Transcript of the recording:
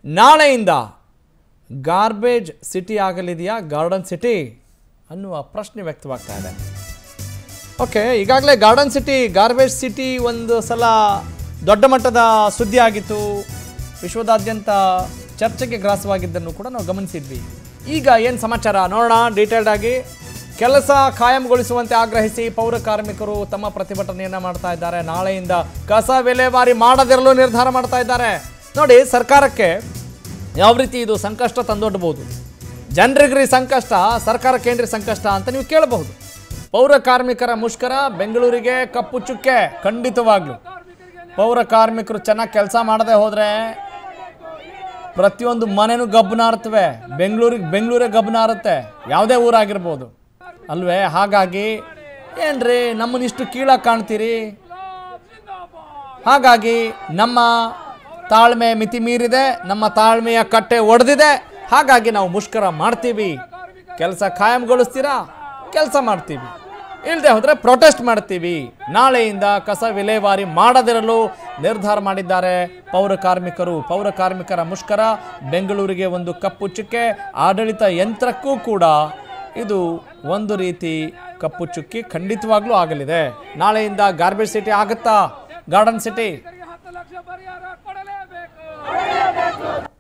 ನಾಳೆಯಿಂದ garbage city ಆಗಲಿದೆಯಾ garden city ಅನ್ನುವ ಪ್ರಶ್ನೆ ವ್ಯಕ್ತವಾಗ್ತಾ ಇದೆ ಓಕೆ ಈಗಾಗಲೇ ಗಾರ್ಡನ್ ಸಿಟಿ ಗಾರ್ಬೇಜ್ ಸಿಟಿ ಒಂದು ಸಲ ದೊಡ್ಡ ಮಟ್ಟದ ಸುದ್ದಿ ಆಗಿತ್ತು ವಿಶ್ವದಾದ್ಯಂತ ಚರ್ಚೆಗೆ ಗ್ರಾಸವಾಗಿದ್ದನ್ನು ಕೂಡ ನಾವು ಗಮನಿಸಿದ್ವಿ ಈಗ ಏನು ಸಮಾಚಾರ ನೋಡೋಣ ಡೀಟೇಲ್ಡ್ ಆಗಿ ಕೆಲಸ ಕಾಯಂಗೊಳಿಸುವಂತೆ ಆಗ್ರಹಿಸಿ ಪೌರ ಕಾರ್ಮಿಕರು ತಮ್ಮ ಪ್ರತಿಭಟನೆಯನ್ನು ಮಾಡ್ತಾ ಇದ್ದಾರೆ ನಾಳೆಯಿಂದ ಕಸ ವಿಲೇವಾರಿ ಮಾಡದಿರಲು ನಿರ್ಧಾರ ಮಾಡ್ತಾ ಇದ್ದಾರೆ ನೋಡಿ ಸರ್ಕಾರಕ್ಕೆ ಯಾವ ರೀತಿ ಇದು ಸಂಕಷ್ಟ ತಂದೊಡ್ಬೋದು ಜನರಿಗ್ರಿ ಸಂಕಷ್ಟ ಸರ್ಕಾರಕ್ಕೇನ್ರಿ ಸಂಕಷ್ಟ ಅಂತ ನೀವು ಕೇಳಬಹುದು ಪೌರ ಕಾರ್ಮಿಕರ ಮುಷ್ಕರ ಬೆಂಗಳೂರಿಗೆ ಕಪ್ಪು ಚುಕ್ಕೆ ಖಂಡಿತವಾಗ್ಲು ಪೌರ ಕಾರ್ಮಿಕರು ಚೆನ್ನಾಗಿ ಕೆಲಸ ಮಾಡದೆ ಹೋದ್ರೆ ಪ್ರತಿಯೊಂದು ಮನೆನೂ ಗಬ್ಬನಾರ್ತವೆ ಬೆಂಗಳೂರಿಗೆ ಬೆಂಗಳೂರೇ ಗಬ್ಬನಾರುತ್ತೆ ಯಾವುದೇ ಊರಾಗಿರ್ಬೋದು ಅಲ್ವೇ ಹಾಗಾಗಿ ಏನ್ರಿ ನಮ್ಮನ್ನ ಇಷ್ಟು ಕೀಳಾಗಿ ಕಾಣ್ತೀರಿ ಹಾಗಾಗಿ ನಮ್ಮ ತಾಳ್ಮೆ ಮಿತಿ ಮೀರಿದೆ ನಮ್ಮ ತಾಳ್ಮೆಯ ಕಟ್ಟೆ ಒಡೆದಿದೆ ಹಾಗಾಗಿ ನಾವು ಮುಷ್ಕರ ಮಾಡ್ತೀವಿ ಕೆಲಸ ಕಾಯಂಗೊಳಿಸ್ತೀರಾ ಕೆಲಸ ಮಾಡ್ತೀವಿ ಇಲ್ಲದೆ ಹೋದರೆ ಪ್ರೊಟೆಸ್ಟ್ ಮಾಡ್ತೀವಿ ನಾಳೆಯಿಂದ ಕಸ ವಿಲೇವಾರಿ ಮಾಡದಿರಲು ನಿರ್ಧಾರ ಮಾಡಿದ್ದಾರೆ ಪೌರ ಕಾರ್ಮಿಕರು ಪೌರ ಕಾರ್ಮಿಕರ ಮುಷ್ಕರ ಬೆಂಗಳೂರಿಗೆ ಒಂದು ಕಪ್ಪು ಚುಕ್ಕೆ ಆಡಳಿತ ಯಂತ್ರಕ್ಕೂ ಕೂಡ ಇದು ಒಂದು ರೀತಿ ಕಪ್ಪು ಚುಕ್ಕಿ ಖಂಡಿತವಾಗ್ಲೂ ಆಗಲಿದೆ ನಾಳೆಯಿಂದ ಗಾರ್ಬೇಜ್ ಸಿಟಿ ಆಗುತ್ತಾ ಗಾರ್ಡನ್ ಸಿಟಿ ಹತ್ತು ಲಕ್ಷ ಪರಿಹಾರ ಕೊಡಲೇಬೇಕು